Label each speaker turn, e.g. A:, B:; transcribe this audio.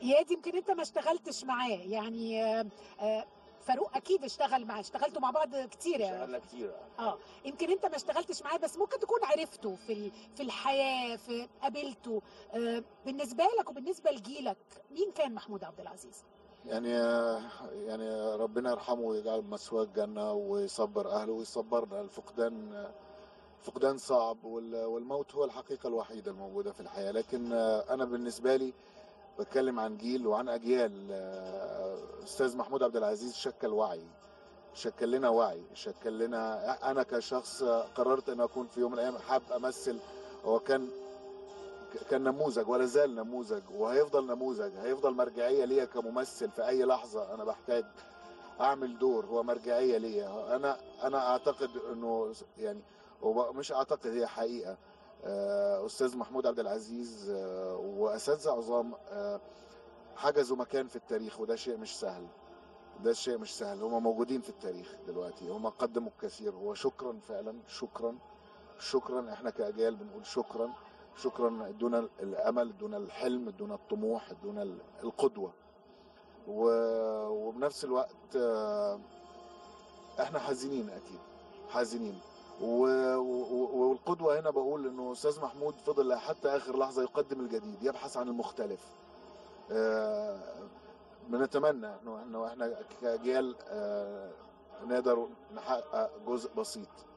A: اياد يمكن انت ما اشتغلتش معاه يعني آه، آه، فاروق اكيد اشتغل معاه اشتغلتوا مع بعض كتير يا
B: اشتغلنا كتير
A: اه يمكن انت ما اشتغلتش معاه بس ممكن تكون عرفته في ال- في الحياه في قابلته آه، بالنسبه لك وبالنسبه لجيلك مين كان محمود عبد العزيز؟
C: يعني يعني ربنا يرحمه ويجعل مسواه الجنة ويصبر أهله ويصبرنا الفقدان فقدان صعب وال- والموت هو الحقيقة الوحيدة الموجودة في الحياة لكن أنا بالنسبة لي بتكلم عن جيل وعن أجيال أستاذ محمود عبد العزيز شكل وعي شكل لنا وعي شكل لنا أنا كشخص قررت أن أكون في يوم من الأيام حاب أمثل هو كان كان نموذج ولا زال نموذج وهيفضل نموذج هيفضل مرجعيه ليا كممثل في اي لحظه انا بحتاج اعمل دور هو مرجعيه ليا انا انا اعتقد انه يعني هو مش اعتقد هي حقيقه آه، استاذ محمود عبد العزيز آه، واساتذه عظام آه، حجزوا مكان في التاريخ وده شيء مش سهل ده شيء مش سهل هم موجودين في التاريخ دلوقتي هم قدموا الكثير وشكرا فعلا شكرا شكرا احنا كاجيال بنقول شكرا شكرا ادونا الامل ادونا الحلم ادونا الطموح ادونا القدوه و- وبنفس الوقت آه، احنا حزينين اكيد حزينين و- و- والقدوه هنا بقول انه استاذ محمود فضل حتى اخر لحظه يقدم الجديد يبحث عن المختلف آه، بنتمنى انه انه احنا كاجيال آه، نقدر نحقق جزء بسيط